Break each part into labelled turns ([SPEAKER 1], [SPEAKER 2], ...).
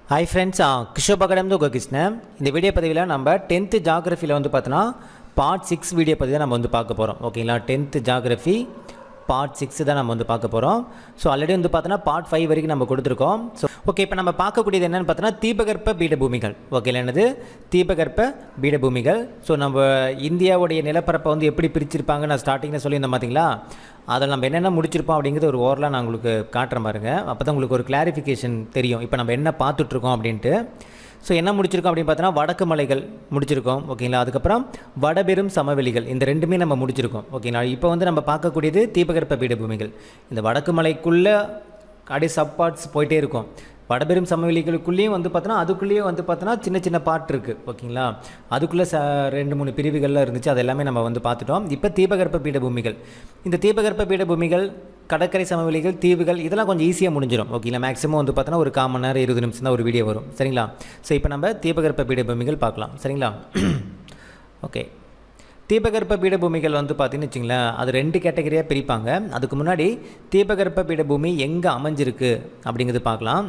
[SPEAKER 1] Hi friends கிஷோப் academy உங்கள் கிருஷ்ணன் இந்த video பதிவில் நம்ம டென்த்து ஜாகிரஃபியில் வந்து பார்த்தோன்னா பார்ட் சிக்ஸ் வீடியோ பதிவு நம்ம வந்து பார்க்க போகிறோம் ஓகேங்களா டென்த்து ஜாகிரஃபி பார்ட் சிக்ஸ் தான் நம்ம வந்து பார்க்க போகிறோம் ஸோ ஆல்ரெடி வந்து பார்த்தோன்னா பார்ட் ஃபைவ் வரைக்கும் நம்ம கொடுத்துருக்கோம் ஸோ ஓகே இப்போ நம்ம பார்க்கக்கூடியது என்னென்னு பார்த்தோன்னா தீபகற்ப பீடபூமிகள் ஓகேங்களா என்னது தீபகற்ப பீடபூமிகள் ஸோ நம்ம இந்தியாவுடைய நிலப்பரப்பை வந்து எப்படி பிரிச்சிருப்பாங்க நான் ஸ்டார்டிங்கில் சொல்லியிருந்தேன் பார்த்தீங்களா அதில் நம்ம என்னென்ன முடிச்சிருப்போம் அப்படிங்கிறது ஒரு ஓரலாக நான் உங்களுக்கு காட்டுறேன் பாருங்க அப்போ தான் உங்களுக்கு ஒரு கிளாரிஃபிகேஷன் தெரியும் இப்போ நம்ம என்ன பார்த்துட்ருக்கோம் அப்படின்ட்டு ஸோ என்ன முடிச்சிருக்கோம் அப்படின்னு பார்த்தோன்னா வடக்கு மலைகள் முடிச்சிருக்கோம் ஓகேங்களா அதுக்கப்புறம் வடபெரும் சமவெளிகள் இந்த ரெண்டுமே நம்ம முடிச்சிருக்கோம் ஓகேங்களா இப்போ வந்து நம்ம பார்க்கக்கூடியது தீபகற்ப பீடபூமிகள் இந்த வடக்கு மலைக்குள்ளே அப்படியே சப் பார்ட்ஸ் போயிட்டே இருக்கும் வடபெரும் சமவெளிகளுக்குள்ளேயும் வந்து பார்த்தோன்னா அதுக்குள்ளேயும் வந்து பார்த்தோன்னா சின்ன சின்ன பார்ட் இருக்குது ஓகேங்களா அதுக்குள்ளே ச ரெண்டு மூணு பிரிவுகள்லாம் இருந்துச்சு அது எல்லாமே நம்ம வந்து பார்த்துட்டோம் இப்போ தீபகற்ப பீடபூமிகள் இந்த தீபகற்ப பீடபூமிகள் கடற்கரை சமவெளிகள் தீவுகள் இதெல்லாம் கொஞ்சம் ஈஸியாக முடிஞ்சிடும் ஓகேங்களா மேக்ஸிமம் வந்து பார்த்தோன்னா ஒரு கால் மணி நேரம் இருபது நிமிஷம் தான் ஒரு வீடியோ வரும் சரிங்களா ஸோ இப்போ நம்ம தீபகற்ப பீடபூமிகள் பார்க்கலாம் சரிங்களா ஓகே தீபகற்ப பீடபூமிகள் வந்து பார்த்தீங்கன்னு வச்சிங்களேன் அது ரெண்டு கேட்டகரியாக பிரிப்பாங்க அதுக்கு முன்னாடி தீபகற்ப பீடபூமி எங்கே அமைஞ்சிருக்கு அப்படிங்கிறது பார்க்கலாம்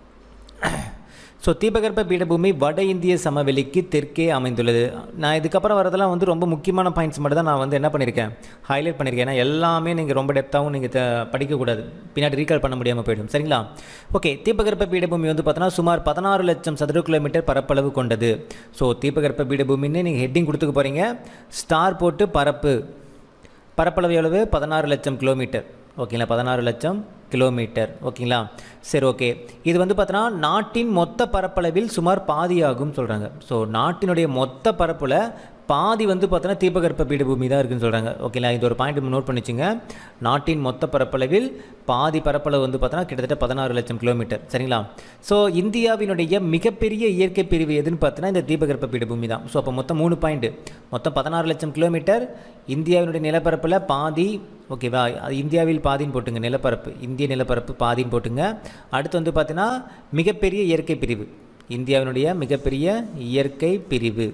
[SPEAKER 1] ஸோ தீபகற்ப பீடபூமி வட இந்திய சமவெளிக்கு தெற்கே அமைந்துள்ளது நான் இதுக்கப்புறம் வரதெல்லாம் வந்து ரொம்ப முக்கியமான பாயிண்ட்ஸ் மட்டும் தான் நான் வந்து என்ன பண்ணியிருக்கேன் ஹைலைட் பண்ணியிருக்கேன் ஏன்னா எல்லாமே நீங்கள் ரொம்ப டெப்த்தாகவும் நீங்கள் த படிக்கக்கூடாது பின்னாடி ரீகால் பண்ண முடியாமல் போயிடும் சரிங்களா ஓகே தீபகற்ப பீடபூமி வந்து பார்த்தோன்னா சுமார் பதினாறு லட்சம் சதுர கிலோமீட்டர் பரப்பளவு கொண்டது ஸோ தீபகற்ப பீடபூமின்னு நீங்கள் ஹெட்டிங் கொடுத்துக்க போகிறீங்க ஸ்டார் போட்டு பரப்பு பரப்பளவு எவ்வளவு பதினாறு லட்சம் கிலோமீட்டர் ஓகேங்களா பதினாறு லட்சம் கிலோமீட்டர் ஓகேங்களா சரி ஓகே இது வந்து பார்த்தோன்னா நாட்டின் மொத்த பரப்பளவில் சுமார் பாதியாகும் சொல்கிறாங்க ஸோ நாட்டினுடைய மொத்த பரப்பில் பாதி வந்து பார்த்தோன்னா தீபகற்ப பீடபூமி தான் இருக்குன்னு சொல்கிறாங்க ஓகேங்களா இது ஒரு பாயிண்ட் நோட் பண்ணிச்சுங்க நாட்டின் மொத்த பரப்பளவில் பாதி பரப்பளவு வந்து பார்த்தோன்னா கிட்டத்தட்ட பதினாறு லட்சம் கிலோமீட்டர் சரிங்களா ஸோ இந்தியாவினுடைய மிகப்பெரிய இயற்கை பிரிவு எதுன்னு பார்த்தோன்னா இந்த தீபகற்ப பீடபூமி தான் ஸோ அப்போ மொத்தம் மூணு பாயிண்ட் மொத்தம் பதினாறு லட்சம் கிலோமீட்டர் இந்தியாவினுடைய நிலப்பரப்பில் பாதி ஓகேவா அது இந்தியாவில் பாதின்னு போட்டுங்க நிலப்பரப்பு இந்திய நிலப்பரப்பு பாதின்னு போட்டுங்க அடுத்து வந்து பார்த்தீங்கன்னா மிகப்பெரிய இயற்கை பிரிவு இந்தியாவினுடைய மிகப்பெரிய இயற்கை பிரிவு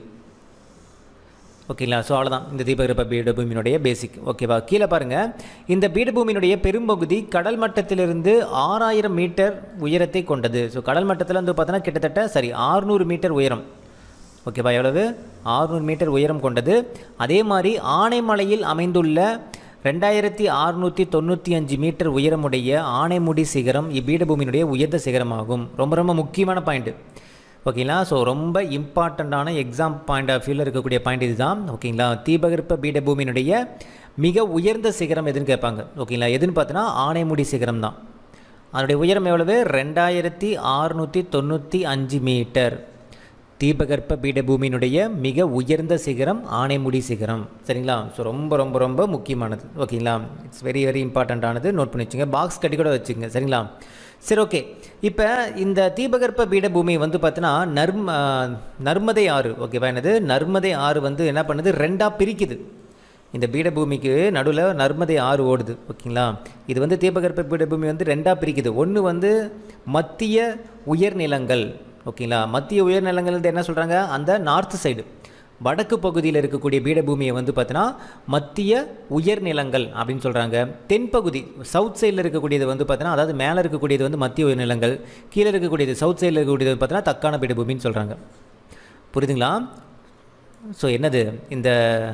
[SPEAKER 1] ஓகேங்களா ஸோ அவ்வளோதான் இந்த தீபகற்ப பீடபூமியினுடைய பேசிக் ஓகேவா கீழே பாருங்கள் இந்த பீடபூமியினுடைய பெரும்பகுதி கடல் மட்டத்திலிருந்து ஆறாயிரம் மீட்டர் உயரத்தை கொண்டது ஸோ கடல் மட்டத்தில் வந்து பார்த்தோன்னா கிட்டத்தட்ட சரி ஆறுநூறு மீட்டர் உயரம் ஓகேவா எவ்வளவு ஆறுநூறு மீட்டர் உயரம் கொண்டது அதே மாதிரி ஆனைமலையில் அமைந்துள்ள ரெண்டாயிரத்தி அறுநூற்றி தொண்ணூற்றி அஞ்சு மீட்டர் உயரமுடைய ஆனைமுடி சிகரம் இப்பீடபூமியினுடைய உயர்ந்த சிகரமாகும் ரொம்ப ரொம்ப முக்கியமான பாயிண்ட்டு ஓகேங்களா ஸோ ரொம்ப இம்பார்ட்டண்ட்டான எக்ஸாம் பாயிண்ட் ஆஃப் வியூவில் இருக்கக்கூடிய பாயிண்ட் இதுதான் ஓகேங்களா தீபகற்ப பீடபூமியினுடைய மிக உயர்ந்த சிகரம் எதுன்னு கேட்பாங்க ஓகேங்களா எதுன்னு பார்த்தோன்னா ஆனைமுடி சிகரம் தான் அதனுடைய உயரம் எவ்வளவு ரெண்டாயிரத்தி அறுநூற்றி தொண்ணூற்றி அஞ்சு மீட்டர் தீபகற்ப பீடபூமியினுடைய மிக உயர்ந்த சிகரம் ஆனைமுடி சிகரம் சரிங்களா ஸோ ரொம்ப ரொம்ப ரொம்ப முக்கியமானது ஓகேங்களா இட்ஸ் வெரி வெரி இம்பார்ட்டண்ட்டானது நோட் பண்ணி வச்சுங்க பாக்ஸ் கட்டி கூட வச்சுங்க சரிங்களா சரி ஓகே இப்போ இந்த தீபகற்ப பீடபூமி வந்து பார்த்தீங்கன்னா நர்ம நர்மதை ஆறு ஓகேவா என்னது நர்மதை ஆறு வந்து என்ன பண்ணுது ரெண்டாக பிரிக்குது இந்த பீடபூமிக்கு நடுவில் நர்மதை ஆறு ஓடுது ஓகேங்களா இது வந்து தீபகற்ப பீடபூமி வந்து ரெண்டாக பிரிக்குது ஒன்று வந்து மத்திய உயர்நிலங்கள் ஓகேங்களா மத்திய உயர்நிலங்கள் என்ன சொல்கிறாங்க அந்த நார்த் சைடு வடக்கு பகுதியில் இருக்கக்கூடிய பீடபூமியை வந்து பார்த்தீங்கன்னா மத்திய உயர்நிலங்கள் அப்படின்னு சொல்கிறாங்க தென்பகுதி சவுத் சைடில் இருக்கக்கூடியது வந்து பார்த்தீங்கன்னா அதாவது மேலே இருக்கக்கூடியது வந்து மத்திய உயர்நிலங்கள் கீழே இருக்கக்கூடியது சவுத் சைடில் இருக்கக்கூடியது பார்த்தீங்கன்னா தக்கான பீடபூமின்னு சொல்கிறாங்க புரியுதுங்களா ஸோ என்னது இந்த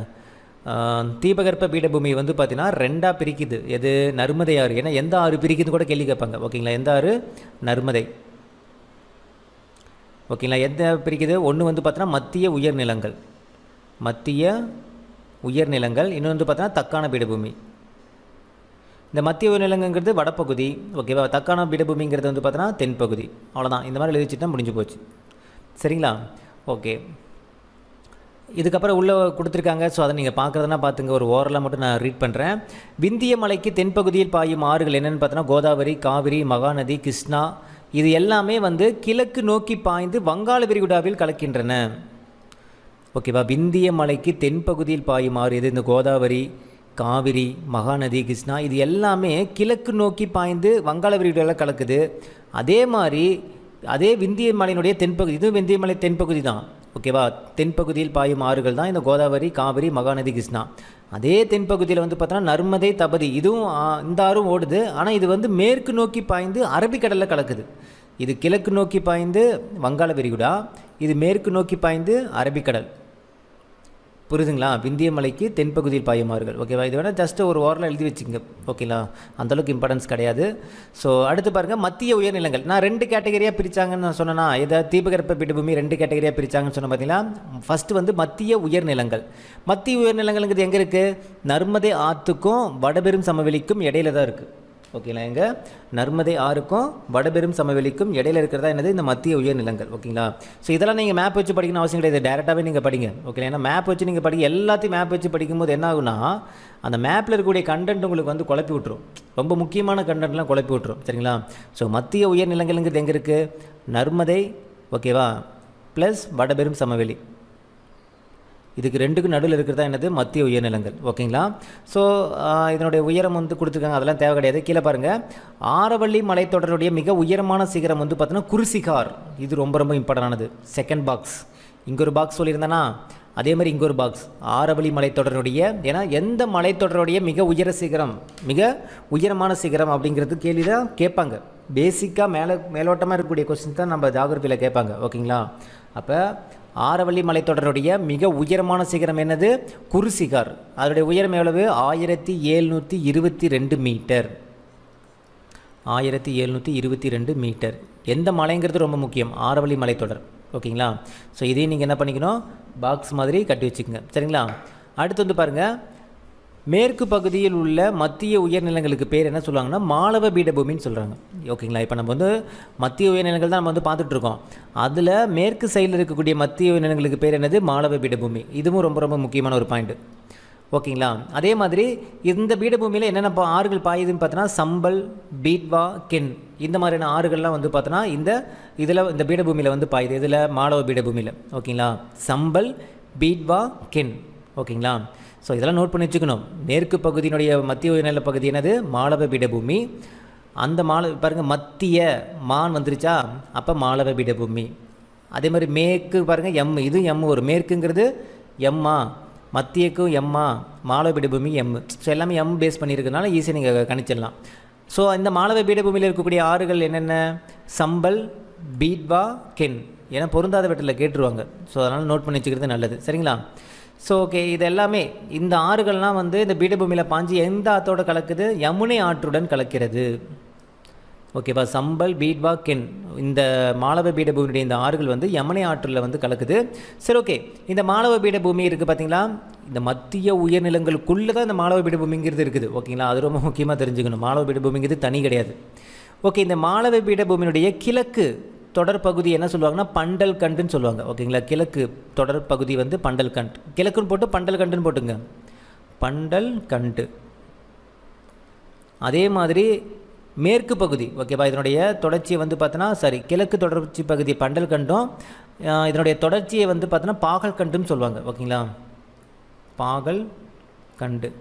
[SPEAKER 1] தீபகற்ப பீடபூமி வந்து பார்த்தீங்கன்னா ரெண்டாக பிரிக்குது எது நர்மதை ஆறு ஏன்னா எந்த ஆறு பிரிக்குது கூட கேள்வி கேட்பாங்க ஓகேங்களா எந்த ஆறு நர்மதை ஓகேங்களா எந்த பிரிக்குது ஒன்று வந்து பார்த்தோன்னா மத்திய உயர்நிலங்கள் மத்திய உயர்நிலங்கள் இன்னொன்று வந்து பார்த்தோன்னா தக்கான பீடபூமி இந்த மத்திய உயர்நிலங்கிறது வடப்பகுதி ஓகேவா தக்கான பீடபூமிங்கிறது வந்து பார்த்தோன்னா தென்பகுதி அவ்வளோதான் இந்த மாதிரி எழுதிச்சுட்டா முடிஞ்சு போச்சு சரிங்களா ஓகே இதுக்கப்புறம் உள்ளே கொடுத்துருக்காங்க ஸோ அதை நீங்கள் பார்க்குறதுனா பார்த்துங்க ஒரு ஓரலாக மட்டும் நான் ரீட் பண்ணுறேன் விந்திய மலைக்கு தென்பகுதியில் பாயும் ஆறுகள் என்னென்னு பார்த்தோன்னா கோதாவரி காவிரி மகாநதி கிருஷ்ணா இது எல்லாமே வந்து கிழக்கு நோக்கி பாய்ந்து வங்காள விரிகுடாவில் கலக்கின்றன ஓகேவா விந்திய மலைக்கு தென்பகுதியில் பாயும் ஆறு இது இந்த கோதாவரி காவிரி மகாநதி கிருஷ்ணா இது எல்லாமே கிழக்கு நோக்கி பாய்ந்து வங்காள விரிகுடாவில் கலக்குது அதே மாதிரி அதே விந்திய மலையினுடைய தென்பகுதி இது விந்திய மலை தென்பகுதி தான் ஓகேவா தென்பகுதியில் பாயும் ஆறுகள் தான் இந்த கோதாவரி காவிரி மகாநதி கிருஷ்ணா அதே தென்பகுதியில் வந்து பார்த்தோன்னா நர்மதை தபதி இதுவும் ஆ, இந்த ஆறும் ஓடுது ஆனால் இது வந்து மேற்கு நோக்கி பாய்ந்து அரபிக்கடலில் கலக்குது இது கிழக்கு நோக்கி பாய்ந்து வங்காள விரிகுடா இது மேற்கு நோக்கி பாய்ந்து அரபிக்கடல் புரியுதுங்களா விந்திய மலைக்கு தென்பகுதியில் பாயுமாறுகள் ஓகேவா இது வேணால் ஜஸ்ட் ஒரு ஓரில் எழுதி வச்சுங்க ஓகேங்களா அந்தளவுக்கு இம்பார்ட்டன்ஸ் கிடையாது ஸோ அடுத்து பாருங்கள் மத்திய உயர்நிலங்கள் நான் ரெண்டு கேட்டகரியாக பிரித்தாங்கன்னு நான் சொன்னேன்னா இதை தீபகற்ப பீடபூமி ரெண்டு கேட்டகரியாக பிரித்தாங்கன்னு சொன்ன பார்த்தீங்களா ஃபஸ்ட்டு வந்து மத்திய உயர்நிலங்கள் மத்திய உயர்நிலங்கள்ங்கிறது எங்கே இருக்குது நர்மதை ஆற்றுக்கும் வடபெரும் சமவெளிக்கும் இடையில தான் இருக்குது ஓகேங்களா எங்க நர்மதை ஆறுக்கும் வடபெரும் சமவெளிக்கும் இடையில இருக்கிறதா என்னது இந்த மத்திய உயர்நிலங்கள் ஓகேங்களா ஸோ இதெல்லாம் நீங்கள் மேப் வச்சு படிக்கணும் அவசியம் கிடையாது டேரெக்டாகவே நீங்கள் படிங்க ஓகே ஏன்னா மேப் வச்சு நீங்கள் படிக்க எல்லாத்தையும் மேப் வச்சு படிக்கும்போது என்ன ஆகுனா அந்த மேப்பில் இருக்கக்கூடிய கண்டென்ட் உங்களுக்கு வந்து குழப்பி விட்டுரும் ரொம்ப முக்கியமான கண்டென்ட்லாம் குழப்பி விட்டுரும் சரிங்களா ஸோ மத்திய உயர்நிலங்கள்ங்கிறது எங்கே இருக்குது நர்மதை ஓகேவா ப்ளஸ் வடபெரும் சமவெளி இதுக்கு ரெண்டுக்கு நடுவில் இருக்கிறதா என்னது மத்திய உயர்நிலங்கள் ஓகேங்களா ஸோ இதனுடைய உயரம் வந்து கொடுத்துருக்காங்க அதெல்லாம் தேவை கிடையாது கீழே பாருங்கள் ஆரவள்ளி மலைத்தொடருடைய மிக உயரமான சிகரம் வந்து பார்த்தீங்கன்னா குருசிகார் இது ரொம்ப ரொம்ப இம்பார்ட்டன்டானது செகண்ட் பாக்ஸ் இங்கே ஒரு பாக்ஸ் சொல்லியிருந்தேனா அதே மாதிரி இங்கே ஒரு பாக்ஸ் ஆரவள்ளி மலைத்தொடருடைய ஏன்னா எந்த மலைத்தொடருடைய மிக உயர சிகரம் மிக உயரமான சிகரம் அப்படிங்கிறது கேள்வி தான் கேட்பாங்க பேசிக்காக மேலே மேலோட்டமாக இருக்கக்கூடிய கொஸ்டின் தான் நம்ம ஜாகிரபியில் கேட்பாங்க ஓகேங்களா அப்போ ஆரவள்ளி மலைத்தொடருடைய மிக உயரமான சிகரம் என்னது குருசிகார் அதனுடைய உயரம் எவ்வளவு ஆயிரத்தி எழுநூற்றி இருபத்தி ரெண்டு மீட்டர் ஆயிரத்தி எழுநூற்றி இருபத்தி ரெண்டு மீட்டர் எந்த மலைங்கிறது ரொம்ப முக்கியம் ஆரவள்ளி மலைத்தொடர் ஓகேங்களா ஸோ இதையும் நீங்கள் என்ன பண்ணிக்கணும் பாக்ஸ் மாதிரி கட்டி வச்சுக்கோங்க சரிங்களா அடுத்து வந்து பாருங்கள் மேற்கு பகுதியில் உள்ள மத்திய உயர்நிலங்களுக்கு பேர் என்ன சொல்லுவாங்கன்னா மாலவ பீடபூமின்னு சொல்கிறாங்க ஓகேங்களா இப்போ நம்ம வந்து மத்திய உயர்நிலங்கள் தான் நம்ம வந்து பார்த்துட்டு இருக்கோம் அதில் மேற்கு சைடில் இருக்கக்கூடிய மத்திய உயர்நிலங்களுக்கு பேர் என்னது மாலவ பீடபூமி இதுவும் ரொம்ப ரொம்ப முக்கியமான ஒரு பாயிண்ட் ஓகேங்களா அதே மாதிரி இந்த பீடபூமியில் என்னென்ன பா- ஆறுகள் பாயுதுன்னு பார்த்தோன்னா சம்பல் பீட்வா கென் இந்த மாதிரியான ஆறுகள்லாம் வந்து பார்த்தோன்னா இந்த இதில் இந்த பீடபூமியில் வந்து பாயுது இதில் மாலவ பீடபூமியில் ஓகேங்களா சம்பல் பீட்வா கென் ஓகேங்களா ஸோ இதெல்லாம் நோட் பண்ணி வச்சுக்கணும் மேற்கு பகுதியினுடைய மத்திய உயர்நில பகுதி என்னது மாலவ பீடபூமி அந்த மால பாருங்கள் மத்திய மான் வந்துருச்சா அப்போ மாலவ பீடபூமி அதே மாதிரி மேற்கு பாருங்கள் எம் இது எம் ஒரு மேற்குங்கிறது எம்மா மத்தியக்கும் எம்மா மாலவ பீடபூமி எம் ஸோ எல்லாமே எம் பேஸ் பண்ணியிருக்கனால ஈஸியாக நீங்கள் கணிச்சிடலாம் ஸோ இந்த மாலவ பீடபூமியில் இருக்கக்கூடிய ஆறுகள் என்னென்ன சம்பல் பீட்வா கென் ஏன்னா பொருந்தாத வீட்டில் கேட்டுருவாங்க ஸோ அதனால் நோட் பண்ணி வச்சுக்கிறது நல்லது சரிங்களா ஸோ ஓகே இது எல்லாமே இந்த ஆறுகள்லாம் வந்து இந்த பீடபூமியில் பாஞ்சு எந்த ஆற்றோட கலக்குது யமுனை ஆற்றுடன் கலக்கிறது ஓகேவா சம்பல் பீட்வா கென் இந்த மாலவ பீடபூமியுடைய இந்த ஆறுகள் வந்து யமுனை ஆற்றில் வந்து கலக்குது சரி ஓகே இந்த மாலவ பீடபூமி இருக்குது பார்த்தீங்களா இந்த மத்திய உயர்நிலங்களுக்குள்ளே தான் இந்த மாலவ பீடபூமிங்கிறது இருக்குது ஓகேங்களா அது ரொம்ப முக்கியமாக தெரிஞ்சுக்கணும் மாலவ பீடபூமிங்கிறது தனி கிடையாது ஓகே இந்த மாலவ பீடபூமியினுடைய கிழக்கு தொடர் பகுதி என்ன சொல்லுவாங்கன்னா பண்டல் கண்டுன்னு சொல்லுவாங்க ஓகேங்களா கிழக்கு தொடர் பகுதி வந்து பண்டல் கண்ட் கிழக்குன்னு போட்டு பண்டல் கண்டுன்னு போட்டுங்க பண்டல் கண்டு அதே மாதிரி மேற்கு பகுதி ஓகேவா இதனுடைய தொடர்ச்சியை வந்து பார்த்தோன்னா சரி கிழக்கு தொடர்ச்சி பகுதி பண்டல் கண்டும் அஹ், இதனுடைய தொடர்ச்சியை வந்து பார்த்தோன்னா பாகல் கண்டுன்னு சொல்லுவாங்க ஓகேங்களா பாகல் கண்டு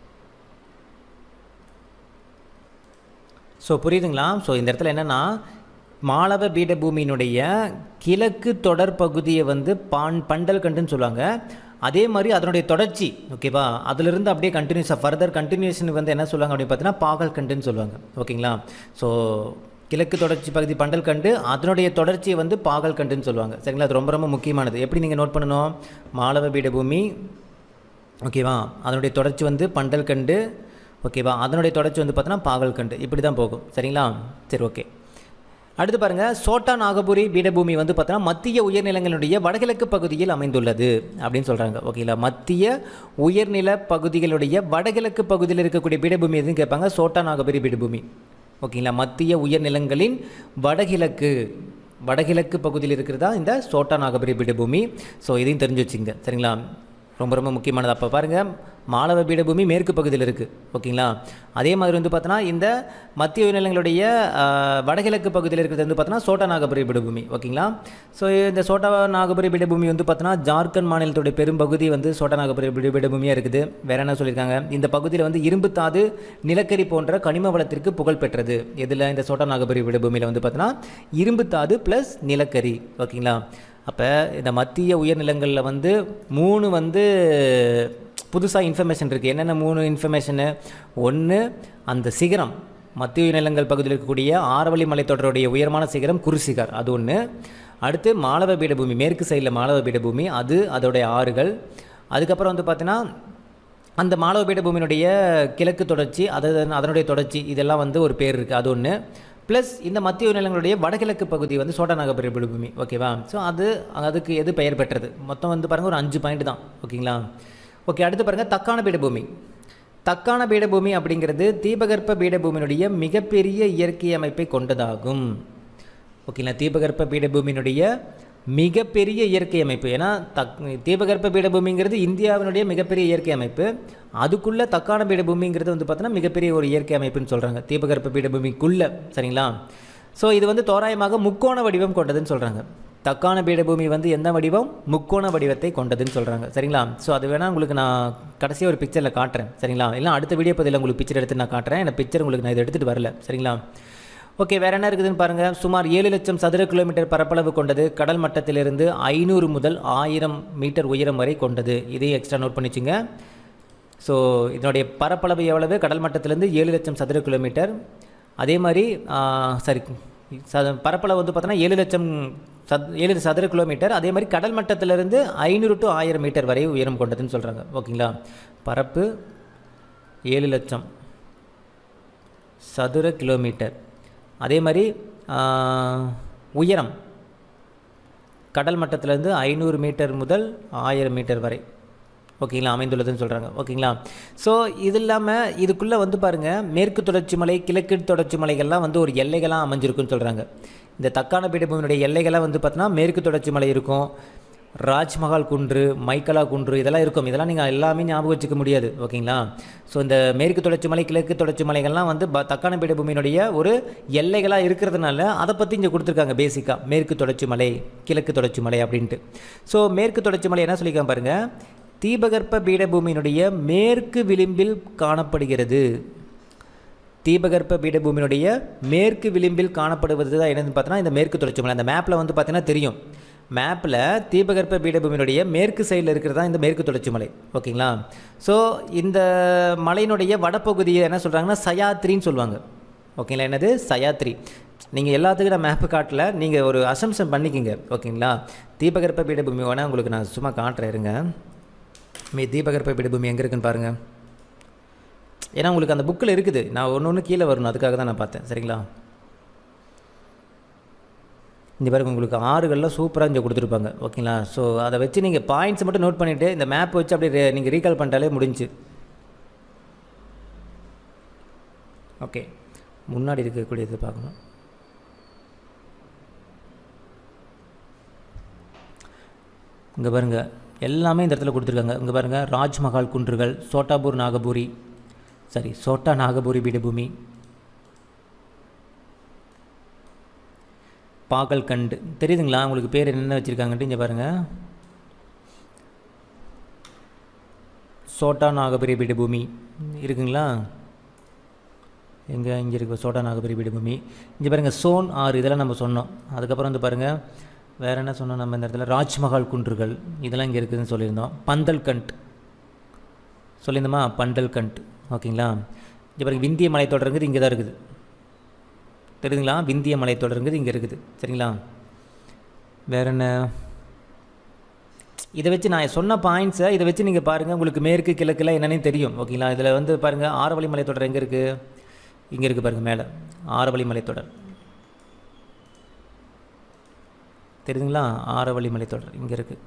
[SPEAKER 1] ஸோ புரியுதுங்களா ஸோ இந்த இடத்துல என்னென்னா மாலவ பீடபூமியினுடைய கிழக்கு தொடர் பகுதியை வந்து பான் பண்டல் கண்டுன்னு சொல்லுவாங்க அதே மாதிரி அதனுடைய தொடர்ச்சி ஓகேவா அதிலிருந்து அப்படியே கண்டினியூஸாக ஃபர்தர் கண்டினியூஷன் வந்து என்ன சொல்லுவாங்க அப்படின்னு பார்த்தீங்கன்னா பாகல் கண்டுன்னு சொல்லுவாங்க ஓகேங்களா ஸோ கிழக்கு தொடர்ச்சி பகுதி பண்டல் கண்டு அதனுடைய தொடர்ச்சியை வந்து பாகல் கண்டுன்னு சொல்லுவாங்க சரிங்களா அது ரொம்ப ரொம்ப முக்கியமானது எப்படி நீங்கள் நோட் பண்ணணும் மாலவ பீடபூமி ஓகேவா அதனுடைய தொடர்ச்சி வந்து பண்டல் கண்டு ஓகேவா அதனுடைய தொடர்ச்சி வந்து பார்த்தோன்னா பாகல் கண்டு இப்படி தான் போகும் சரிங்களா சரி ஓகே அடுத்து பாருங்கள் சோட்டா நாகபுரி பீடபூமி வந்து பார்த்தோன்னா மத்திய உயர்நிலங்களுடைய வடகிழக்கு பகுதியில் அமைந்துள்ளது அப்படின்னு சொல்கிறாங்க ஓகேங்களா மத்திய உயர்நில பகுதிகளுடைய வடகிழக்கு பகுதியில் இருக்கக்கூடிய பீடபூமி எதுன்னு கேட்பாங்க சோட்டா நாகபுரி பீடபூமி ஓகேங்களா மத்திய உயர்நிலங்களின் வடகிழக்கு வடகிழக்கு பகுதியில் இருக்கிறதா இந்த சோட்டா நாகபுரி பீடபூமி ஸோ இதையும் தெரிஞ்சு வச்சுங்க சரிங்களா ரொம்ப ரொம்ப முக்கியமானது அப்போ பாருங்கள் மாலவ பீடபூமி மேற்கு பகுதியில் இருக்குது ஓகேங்களா அதே மாதிரி வந்து பார்த்தோன்னா இந்த மத்திய உயர்நிலங்களுடைய ஆஹ், வடகிழக்கு பகுதியில் இருக்கிறது வந்து பார்த்தோன்னா சோட்டா நாகபுரி பீடபூமி ஓகேங்களா ஸோ இந்த சோட்டா நாகபுரி பீடபூமி வந்து பார்த்தோன்னா ஜார்க்கண்ட் மாநிலத்துடைய பெரும்பகுதி வந்து சோட்டா நாகபுரி பீட பீடபூமியாக இருக்குது வேற என்ன சொல்லியிருக்காங்க இந்த பகுதியில் வந்து இரும்புத்தாது நிலக்கரி போன்ற கனிம வளத்திற்கு புகழ் பெற்றது இதில் இந்த சோட்டா நாகபுரி பீடபூமியில் வந்து பார்த்தோன்னா இரும்புத்தாது ப்ளஸ் நிலக்கரி ஓகேங்களா அப்போ இந்த மத்திய உயர்நிலங்களில் வந்து மூணு வந்து புதுசாக இன்ஃபர்மேஷன் இருக்குது என்னென்ன மூணு இன்ஃபர்மேஷனு ஒன்று அந்த சிகரம் மத்திய உயர்நிலங்கள் பகுதியில் இருக்கக்கூடிய ஆரவழி மலைத்தொடருடைய உயரமான சிகரம் குருசிகார் அது ஒன்று அடுத்து மாலவ பீடபூமி மேற்கு சைடில் மாலவ பீடபூமி அது அதோடைய ஆறுகள் அதுக்கப்புறம் வந்து பார்த்தீங்கன்னா அந்த மாலவ பீடபூமியினுடைய கிழக்கு தொடர்ச்சி அது அதனுடைய தொடர்ச்சி இதெல்லாம் வந்து ஒரு பேர் இருக்குது அது ஒன்று ப்ளஸ் இந்த மத்திய நிலங்களுடைய வடகிழக்கு பகுதி வந்து சோட்டநாகபுரி பீடபூமி ஓகேவா ஸோ அது அதுக்கு எது பெயர் பெற்றது மொத்தம் வந்து பாருங்கள் ஒரு அஞ்சு பாயிண்ட் தான் ஓகேங்களா ஓகே அடுத்து பாருங்கள் தக்கான பீடபூமி தக்கான பீடபூமி அப்படிங்கிறது தீபகற்ப பீடபூமியினுடைய மிகப்பெரிய இயற்கை அமைப்பை கொண்டதாகும் ஓகேங்களா தீபகற்ப பீடபூமியினுடைய மிகப்பெரிய இயற்கை அமைப்பு ஏன்னா தக் தீபகற்ப பீடபூமிங்கிறது இந்தியாவினுடைய மிகப்பெரிய இயற்கை அமைப்பு அதுக்குள்ளே தக்கான பீடபூமிங்கிறது வந்து பார்த்தோன்னா மிகப்பெரிய ஒரு இயற்கை அமைப்புன்னு சொல்கிறாங்க தீபகற்ப பீடபூமிக்குள்ளே சரிங்களா ஸோ இது வந்து தோராயமாக முக்கோண வடிவம் கொண்டதுன்னு சொல்கிறாங்க தக்கான பீடபூமி வந்து எந்த வடிவம் முக்கோண வடிவத்தை கொண்டதுன்னு சொல்கிறாங்க சரிங்களா ஸோ அது வேணால் உங்களுக்கு நான் கடைசியாக ஒரு பிக்சரில் காட்டுறேன் சரிங்களா இல்லை அடுத்த வீடியோ பதில் உங்களுக்கு பிக்சர் எடுத்து நான் காட்டுறேன் இந்த பிக்சர் உங்களுக்கு நான் இதை எடுத்துகிட்டு வரல சரிங்களா ஓகே வேறு என்ன இருக்குதுன்னு பாருங்கள் சுமார் ஏழு லட்சம் சதுர கிலோமீட்டர் பரப்பளவு கொண்டது கடல் மட்டத்திலிருந்து ஐநூறு முதல் ஆயிரம் மீட்டர் உயரம் வரை கொண்டது இதையும் எக்ஸ்ட்ரா நோட் பண்ணிச்சுங்க ஸோ இதனுடைய பரப்பளவு எவ்வளவு கடல் மட்டத்திலேருந்து ஏழு லட்சம் சதுர கிலோமீட்டர் அதே மாதிரி சரி ச பரப்பளவு வந்து பார்த்தோன்னா ஏழு லட்சம் சத் ஏழு சதுர கிலோமீட்டர் அதே மாதிரி கடல் மட்டத்திலிருந்து ஐநூறு டு ஆயிரம் மீட்டர் வரை உயரம் கொண்டதுன்னு சொல்கிறாங்க ஓகேங்களா பரப்பு ஏழு லட்சம் சதுர கிலோமீட்டர் அதே மாதிரி உயரம் கடல் மட்டத்திலேருந்து ஐநூறு மீட்டர் முதல் ஆயிரம் மீட்டர் வரை ஓகேங்களா அமைந்துள்ளதுன்னு சொல்கிறாங்க ஓகேங்களா ஸோ இது இல்லாமல் இதுக்குள்ளே வந்து பாருங்கள் மேற்கு தொடர்ச்சி மலை கிழக்கு தொடர்ச்சி மலைகள்லாம் வந்து ஒரு எல்லைகளாக அமைஞ்சிருக்குன்னு சொல்கிறாங்க இந்த தக்கான பீடபூமியுடைய எல்லைகளாக வந்து பார்த்தோன்னா மேற்கு தொடர்ச்சி மலை இருக்கும் ராஜ்மஹால் குன்று மைக்கலா குன்று இதெல்லாம் இருக்கும் இதெல்லாம் நீங்கள் எல்லாமே ஞாபகம் வச்சுக்க முடியாது ஓகேங்களா ஸோ இந்த மேற்கு தொடர்ச்சி மலை கிழக்கு தொடர்ச்சி மலைகள்லாம் வந்து ப தக்கான பீடபூமியினுடைய ஒரு எல்லைகளாக இருக்கிறதுனால அதை பற்றி இங்கே கொடுத்துருக்காங்க பேசிக்காக மேற்கு தொடர்ச்சி மலை கிழக்கு தொடர்ச்சி மலை அப்படின்ட்டு ஸோ மேற்கு தொடர்ச்சி மலை என்ன சொல்லியிருக்காங்க பாருங்கள் தீபகற்ப பீடபூமியினுடைய மேற்கு விளிம்பில் காணப்படுகிறது தீபகற்ப பீடபூமியினுடைய மேற்கு விளிம்பில் காணப்படுவது தான் என்னன்னு பார்த்தோன்னா இந்த மேற்கு தொடர்ச்சி மலை அந்த மேப்பில் வந்து பார்த்தீங்கன்னா தெரியும் மேப்பில் தீபகற்ப பீடபூமியினுடைய மேற்கு சைடில் இருக்கிறது தான் இந்த மேற்கு தொடர்ச்சி மலை ஓகேங்களா ஸோ இந்த மலையினுடைய வடப்பகுதியை என்ன சொல்கிறாங்கன்னா சயாத்ரின்னு சொல்லுவாங்க ஓகேங்களா என்னது சயாத்ரி நீங்கள் எல்லாத்துக்கும் நான் மேப்பு காட்டல நீங்கள் ஒரு அசம்ஷன் பண்ணிக்கிங்க ஓகேங்களா தீபகற்ப பீடபூமி வேணால் உங்களுக்கு நான் சும்மா காட்டுறேன் இருங்க மீ தீபகற்ப பீடபூமி எங்கே இருக்குன்னு பாருங்கள் ஏன்னா உங்களுக்கு அந்த புக்கில் இருக்குது நான் ஒன்று ஒன்று கீழே வரணும் அதுக்காக தான் நான் பார்த்தேன் சரிங்களா இந்த பாருங்க உங்களுக்கு ஆறுகள்லாம் சூப்பராக இங்கே கொடுத்துருப்பாங்க ஓகேங்களா ஸோ அதை வச்சு நீங்கள் பாயிண்ட்ஸ் மட்டும் நோட் பண்ணிவிட்டு இந்த மேப் வச்சு அப்படியே நீங்கள் ரீகால் பண்ணிட்டாலே முடிஞ்சு ஓகே முன்னாடி இருக்கக்கூடியது பார்க்கணும் இங்கே பாருங்கள் எல்லாமே இந்த இடத்துல கொடுத்துருக்காங்க இங்கே பாருங்கள் ராஜ்மஹால் குன்றுகள் சோட்டாபூர் நாகபூரி சாரி சோட்டா நாகபூரி பீடபூமி பாகல்கண்டு தெரியுதுங்களா உங்களுக்கு பேர் என்னென்ன வச்சுருக்காங்கன்ட்டு இங்கே பாருங்கள் சோட்டா நாகபுரி பீடபூமி இருக்குங்களா எங்கே இங்கே இருக்கு சோட்டா நாகபுரி பீடபூமி இங்கே பாருங்கள் சோன் ஆறு இதெல்லாம் நம்ம சொன்னோம் அதுக்கப்புறம் வந்து பாருங்கள் வேறு என்ன சொன்னோம் நம்ம இந்த இடத்துல ராஜ்மஹால் குன்றுகள் இதெல்லாம் இங்கே இருக்குதுன்னு சொல்லியிருந்தோம் பந்தல்கண்ட் சொல்லியிருந்தோமா பண்டல்கண்ட் ஓகேங்களா இங்கே பாருங்கள் விந்திய மலைத்தொடருங்கிறது இங்கே தான் இருக்குது தெரியுதுங்களா விந்திய மலைத்தொடருங்கிறது இங்கே இருக்குது சரிங்களா வேற என்ன இதை வச்சு நான் சொன்ன பாயிண்ட்ஸை இதை வச்சு நீங்கள் பாருங்கள் உங்களுக்கு மேற்கு கிழக்குலாம் என்னென்னு தெரியும் ஓகேங்களா இதில் வந்து பாருங்கள் ஆரவழி மலைத்தொடர் எங்கே இருக்குது இங்கே இருக்குது பாருங்கள் மேலே ஆரவழி மலைத்தொடர் தெரியுதுங்களா ஆரவழி மலைத்தொடர் இங்கே இருக்குது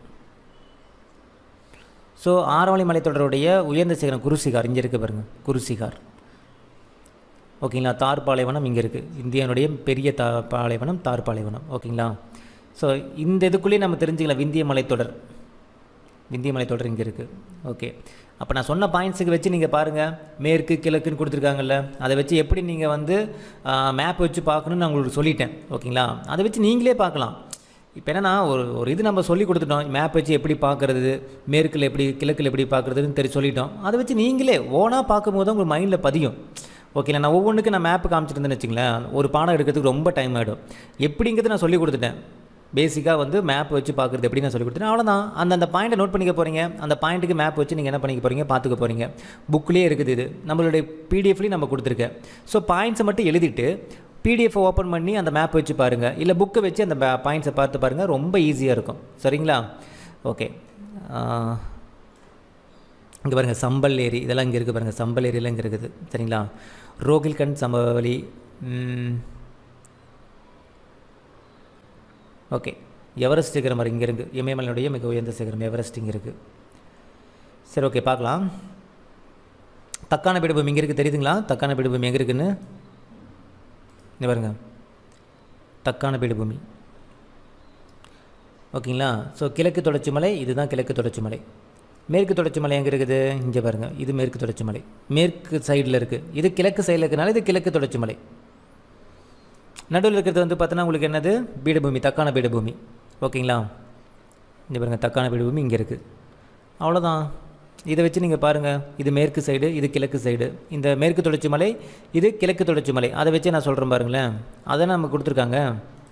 [SPEAKER 1] ஸோ ஆரவழி மலைத்தொடருடைய உயர்ந்த சிகரம் குருசிகார் இங்கே இருக்குது பாருங்கள் குருசிகார் ஓகேங்களா தார் பாலைவனம் இங்கே இருக்குது இந்தியாவுடைய பெரிய தா பாலைவனம் தார் பாலைவனம் ஓகேங்களா ஸோ இந்த இதுக்குள்ளேயே நம்ம தெரிஞ்சுக்கலாம் விந்திய மலைத்தொடர் விந்திய மலைத்தொடர் இங்கே இருக்குது ஓகே அப்போ நான் சொன்ன பாயிண்ட்ஸுக்கு வச்சு நீங்கள் பாருங்கள் மேற்கு கிழக்குன்னு கொடுத்துருக்காங்கல்ல அதை வச்சு எப்படி நீங்கள் வந்து மேப் வச்சு பார்க்கணுன்னு நான் உங்களுக்கு சொல்லிட்டேன் ஓகேங்களா அதை வச்சு நீங்களே பார்க்கலாம் இப்போ என்னென்னா ஒரு ஒரு இது நம்ம சொல்லி கொடுத்துட்டோம் மேப் வச்சு எப்படி பார்க்குறது மேற்கில் எப்படி கிழக்கில் எப்படி பார்க்குறதுன்னு தெரி சொல்லிட்டோம் அதை வச்சு நீங்களே ஓனாக பார்க்கும்போது தான் உங்கள் மைண்டில் பதியும் ஓகேங்களா நான் ஒவ்வொன்றுக்கு நான் மேப்பு காமிச்சிருந்தேன்னு வச்சுங்களேன் ஒரு பாடம் எடுக்கிறதுக்கு ரொம்ப டைம் ஆகிடும் எப்படிங்கிறது நான் சொல்லி கொடுத்துட்டேன் பேசிக்காக வந்து மேப் வச்சு பார்க்குறது எப்படி நான் சொல்லி கொடுத்தேன் அவ்வளோதான் அந்த அந்த பாயிண்ட்டை நோட் பண்ணிக்க போகிறீங்க அந்த பாயிண்ட்டுக்கு மேப் வச்சு நீங்கள் என்ன பண்ணிக்க போகிறீங்க பார்த்துக்க போகிறீங்க புக்லேயே இருக்குது இது நம்மளுடைய பிடிஎஃப்லேயும் நம்ம கொடுத்துருக்கேன் ஸோ பாயிண்ட்ஸை மட்டும் எழுதிட்டு பிடிஎஃப் ஓப்பன் பண்ணி அந்த மேப் வச்சு பாருங்கள் இல்லை புக்கை வச்சு அந்த பாயிண்ட்ஸை பார்த்து பாருங்கள் ரொம்ப ஈஸியாக இருக்கும் சரிங்களா ஓகே இங்கே பாருங்கள் சம்பல் ஏரி இதெல்லாம் இங்கே இருக்குது பாருங்கள் சம்பல் ஏரியெல்லாம் இங்கே இருக்குது சரிங்களா ரோகில்கண்ட் சம்பவலி ஓகே எவரெஸ்ட் சிகரம் இங்கே இருக்குது இமயமலையுடைய மிக உயர்ந்த சிகரம் எவரெஸ்ட் இங்கே இருக்குது சரி ஓகே பார்க்கலாம் தக்கான பீடபூமி இங்கே இருக்குது தெரியுதுங்களா தக்கான பீடபூமி எங்கே இருக்குன்னு இங்கே பாருங்க தக்கான பீடபூமி ஓகேங்களா ஸோ கிழக்கு தொடர்ச்சி மலை இதுதான் கிழக்கு தொடர்ச்சி மலை மேற்கு தொடர்ச்சி மலை எங்கே இருக்குது இங்கே பாருங்கள் இது மேற்கு தொடர்ச்சி மலை மேற்கு சைடில் இருக்குது இது கிழக்கு சைடில் இருக்கிறனால இது கிழக்கு தொடர்ச்சி மலை நடுவில் இருக்கிறது வந்து பார்த்தோன்னா உங்களுக்கு என்னது பீடபூமி தக்கான பீடபூமி ஓகேங்களா இங்கே பாருங்கள் தக்கான பீடபூமி இங்கே இருக்குது அவ்வளோதான் இதை வச்சு நீங்கள் பாருங்கள் இது மேற்கு சைடு இது கிழக்கு சைடு இந்த மேற்கு தொடர்ச்சி மலை இது கிழக்கு தொடர்ச்சி மலை அதை வச்சு நான் சொல்கிறேன் பாருங்களேன் அதை நம்ம கொடுத்துருக்காங்க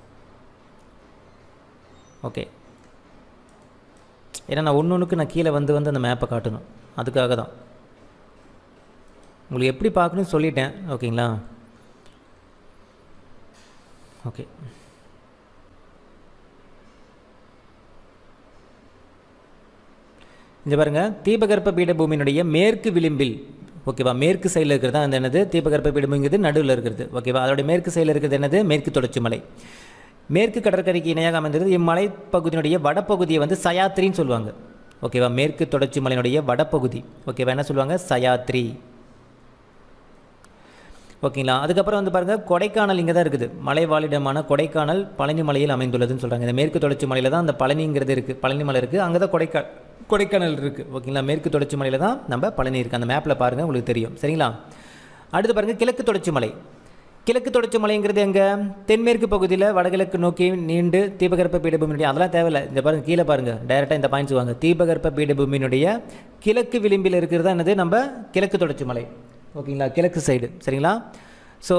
[SPEAKER 1] ஓகே ஏன்னா நான் ஒன்று ஒன்றுக்கு நான் கீழே வந்து வந்து அந்த மேப்பை காட்டணும் அதுக்காக தான் உங்களுக்கு எப்படி பார்க்கணும்னு சொல்லிட்டேன் ஓகேங்களா ஓகே இந்த பாருங்கள் தீபகற்ப பீடபூமியினுடைய மேற்கு விளிம்பில் ஓகேவா மேற்கு சைடில் இருக்கிறது அந்த என்னது தீபகற்ப பீடபூமிங்கிறது நடுவில் இருக்கிறது ஓகேவா அதோட மேற்கு சைடில் இருக்கிறது என்னது மேற்கு தொடர்ச்சி மலை மேற்கு கடற்கரைக்கு இணையாக அமைந்திருது இம்மலை பகுதியினுடைய வடப்பகுதியை வந்து சயாத்ரின்னு சொல்லுவாங்க ஓகேவா மேற்கு தொடர்ச்சி மலையினுடைய வடப்பகுதி ஓகேவா என்ன சொல்லுவாங்க சயாத்ரி ஓகேங்களா அதுக்கப்புறம் வந்து பாருங்கள் கொடைக்கானல் இங்கே தான் இருக்குது மலை வாழிடமான கொடைக்கானல் பழனி மலையில் அமைந்துள்ளதுன்னு சொல்கிறாங்க இந்த மேற்கு தொடர்ச்சி மலையில் தான் அந்த பழனிங்கிறது இருக்குது பழனி மலை இருக்குது அங்கே தான் கொடைக்கா கொடைக்கானல் இருக்குது ஓகேங்களா மேற்கு தொடர்ச்சி மலையில் தான் நம்ம பழனி இருக்குது அந்த மேப்பில் பாருங்கள் உங்களுக்கு தெரியும் சரிங்களா அடுத்து பாருங்கள் கிழக்கு தொடர்ச்சி மலை கிழக்கு தொடர்ச்சி மலைங்கிறது எங்கே தென்மேற்கு பகுதியில் வடகிழக்கு நோக்கி நீண்டு தீபகற்ப பீடபூமியினுடைய அதெல்லாம் தேவையில்லை இந்த பாருங்கள் கீழே பாருங்கள் டைரெக்டாக இந்த பாயிண்ட்ஸ் வாங்க தீபகற்ப பீடபூமியினுடைய கிழக்கு விளிம்பில் இருக்கிறது என்னது நம்ம கிழக்கு தொடர்ச்சி மலை ஓகேங்களா கிழக்கு சைடு சரிங்களா ஸோ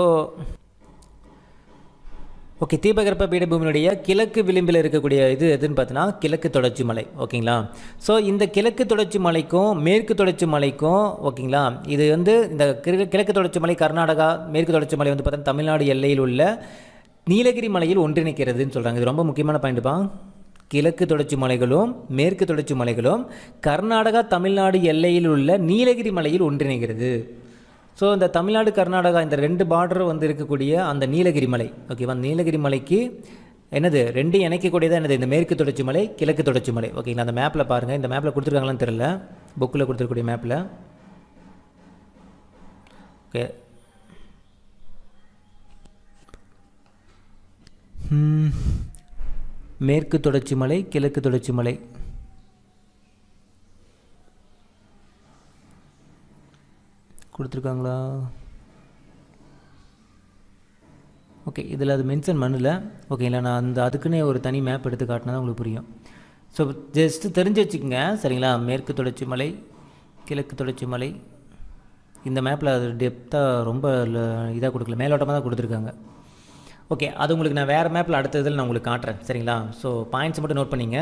[SPEAKER 1] ஓகே தீபகற்ப பீடபூமியினுடைய கிழக்கு விளிம்பில் இருக்கக்கூடிய இது எதுன்னு பார்த்தீங்கன்னா கிழக்கு தொடர்ச்சி மலை ஓகேங்களா ஸோ இந்த கிழக்கு தொடர்ச்சி மலைக்கும் மேற்கு தொடர்ச்சி மலைக்கும் ஓகேங்களா இது வந்து இந்த கிழ- கிழக்கு தொடர்ச்சி மலை கர்நாடகா மேற்கு தொடர்ச்சி மலை வந்து பார்த்தீங்கன்னா தமிழ்நாடு எல்லையில் உள்ள நீலகிரி மலையில் ஒன்றிணைக்கிறதுன்னு சொல்கிறாங்க இது ரொம்ப முக்கியமான பாயிண்ட்டுப்பா கிழக்கு தொடர்ச்சி மலைகளும் மேற்கு தொடர்ச்சி மலைகளும் கர்நாடகா தமிழ்நாடு எல்லையில் உள்ள நீலகிரி மலையில் ஒன்றிணைகிறது ஸோ இந்த தமிழ்நாடு கர்நாடகா இந்த ரெண்டு பார்டர் வந்து இருக்கக்கூடிய அந்த நீலகிரி மலை ஓகேவா அந்த நீலகிரி மலைக்கு என்னது ரெண்டும் இணைக்கக்கூடியதான் என்னது இந்த மேற்கு தொடர்ச்சி மலை கிழக்கு தொடர்ச்சி மலை ஓகேங்களா அந்த மேப்பில் பாருங்கள் இந்த மேப்பில் கொடுத்துருக்காங்களான்னு தெரியல புக்கில் கொடுத்துருக்கூடிய மேப்பில் ஓகே ம். மேற்கு தொடர்ச்சி மலை கிழக்கு தொடர்ச்சி மலை கொடுத்துருக்காங்களா ஓகே இதில் அது மென்ஷன் பண்ணல ஓகேங்களா நான் அந்த அதுக்குன்னே ஒரு தனி மேப் எடுத்து காட்டினா தான் உங்களுக்கு புரியும் ஸோ ஜஸ்ட்டு தெரிஞ்சு வச்சுக்கோங்க சரிங்களா மேற்கு தொடர்ச்சி மலை கிழக்கு தொடர்ச்சி மலை இந்த மேப்பில் அது டெப்த்தாக ரொம்ப இதாக கொடுக்கல மேலோட்டமாக தான் கொடுத்துருக்காங்க ஓகே அது உங்களுக்கு நான் வேறு மேப்பில் அடுத்த இதில் நான் உங்களுக்கு காட்டுறேன் சரிங்களா ஸோ பாயிண்ட்ஸ் மட்டும் நோட் பண்ணிங்க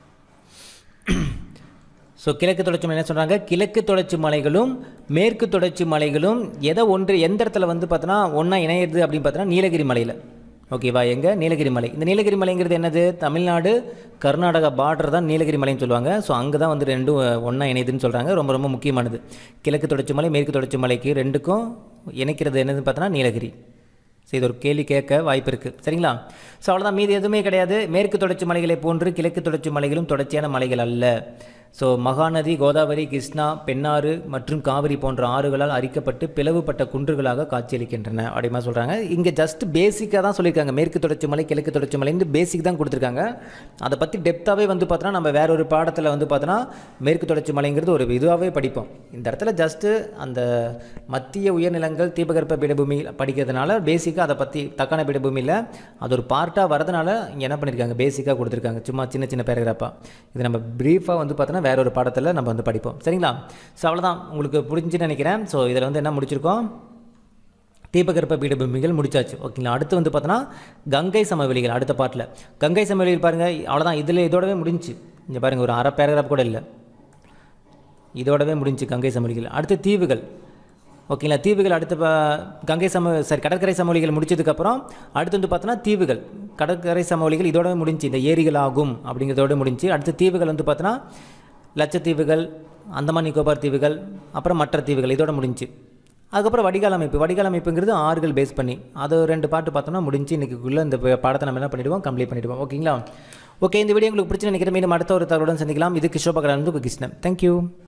[SPEAKER 1] ஸோ கிழக்கு தொடர்ச்சி மலை என்ன சொல்கிறாங்க கிழக்கு தொடர்ச்சி மலைகளும் மேற்கு தொடர்ச்சி மலைகளும் எதை ஒன்று எந்த இடத்துல வந்து பார்த்தோன்னா ஒன்றா இணையிறது அப்படின்னு பார்த்தோன்னா நீலகிரி மலையில் ஓகேவா எங்கே நீலகிரி மலை இந்த நீலகிரி மலைங்கிறது என்னது தமிழ்நாடு கர்நாடகா பார்டர் தான் நீலகிரி மலைன்னு சொல்லுவாங்க ஸோ அங்கே தான் வந்து ரெண்டும் ஒன்றா இணையுதுன்னு சொல்கிறாங்க ரொம்ப ரொம்ப முக்கியமானது கிழக்கு தொடர்ச்சி மலை மேற்கு தொடர்ச்சி மலைக்கு ரெண்டுக்கும் இணைக்கிறது என்னதுன்னு பார்த்தோன்னா நீலகிரி ஸோ இது ஒரு கேள்வி கேட்க வாய்ப்பு இருக்குது சரிங்களா ஸோ அவ்வளோதான் மீதி எதுவுமே கிடையாது மேற்கு தொடர்ச்சி மலைகளை போன்று கிழக்கு தொடர்ச்சி மலைகளும் தொடர்ச்சியான மலைகள் அல்ல ஸோ மகாநதி கோதாவரி கிருஷ்ணா பெண்ணாறு மற்றும் காவிரி போன்ற ஆறுகளால் அரிக்கப்பட்டு பிளவுபட்ட குன்றுகளாக காட்சியளிக்கின்றன அப்படிமா சொல்கிறாங்க இங்கே ஜஸ்ட் பேசிக்காக தான் சொல்லியிருக்காங்க மேற்கு தொடர்ச்சி மலை கிழக்கு தொடர்ச்சி மலைன்னு பேசிக் தான் கொடுத்துருக்காங்க அதை பற்றி டெப்த்தாகவே வந்து பார்த்தோன்னா நம்ம வேற ஒரு பாடத்தில் வந்து பார்த்தோன்னா மேற்கு தொடர்ச்சி மலைங்கிறது ஒரு இதுவாகவே படிப்போம் இந்த இடத்துல ஜஸ்ட்டு அந்த மத்திய உயர்நிலங்கள் தீபகற்ப பீடபூமி படிக்கிறதுனால பேசிக்காக அதை பற்றி தக்கான பீடபூமியில் அது ஒரு பார்ட்டாக வரதுனால இங்கே என்ன பண்ணியிருக்காங்க பேசிக்காக கொடுத்துருக்காங்க சும்மா சின்ன சின்ன பேராகிராஃபாக இது நம்ம ப்ரீஃபாக வந்து பார்த்தோன்னா வேற ஒரு பாடத்தில் நம்ம வந்து படிப்போம் சரிங்களா ஸோ அவ்வளோதான் உங்களுக்கு புரிஞ்சுன்னு நினைக்கிறேன் ஸோ இதில் வந்து என்ன முடிச்சிருக்கோம் தீபகற்ப பீடபூமிகள் முடிச்சாச்சு ஓகேங்களா அடுத்து வந்து பார்த்தோன்னா கங்கை சமவெளிகள் அடுத்த பாட்டில் கங்கை சமவெளிகள் பாருங்கள் அவ்வளோதான் இதில் இதோடவே முடிஞ்சு இங்கே பாருங்கள் ஒரு அரை பேராகிராஃப் கூட இல்லை இதோடவே முடிஞ்சு கங்கை சமவெளிகள் அடுத்து தீவுகள் ஓகேங்களா தீவுகள் அடுத்த ப- கங்கை சம சரி கடற்கரை சமவெளிகள் முடிச்சதுக்கப்புறம் அடுத்து வந்து பார்த்தோன்னா தீவுகள் கடற்கரை சமவெளிகள் இதோடவே முடிஞ்சு இந்த ஏரிகள் ஆகும் அப்படிங்கிறதோட முடிஞ்சு அடுத்து தீவுகள் வந்து பார்த்தோன்னா லட்சத்தீவுகள் அந்தமான் நிக்கோபார் தீவுகள் அப்புறம் மற்ற தீவுகள் இதோட முடிஞ்சு அதுக்கப்புறம் வடிகால் அமைப்பு வடிகால் அமைப்புங்கிறது ஆறுகள் பேஸ் பண்ணி அது ரெண்டு பாட்டு பார்த்தோம்னா முடிஞ்சு இன்றைக்குள்ளே இந்த ப- பாடத்தை நம்ம என்ன பண்ணிடுவோம் கம்ப்ளீட் பண்ணிடுவோம் ஓகேங்களா ஓகே இந்த வீடியோ உங்களுக்கு பிடிச்சி நினைக்கிறேன் மீண்டும் அடுத்த ஒரு தகவலுடன் சந்திக்கலாம் இது கிஷோபகரன் கிருஷ்ணன் தேங்க்யூ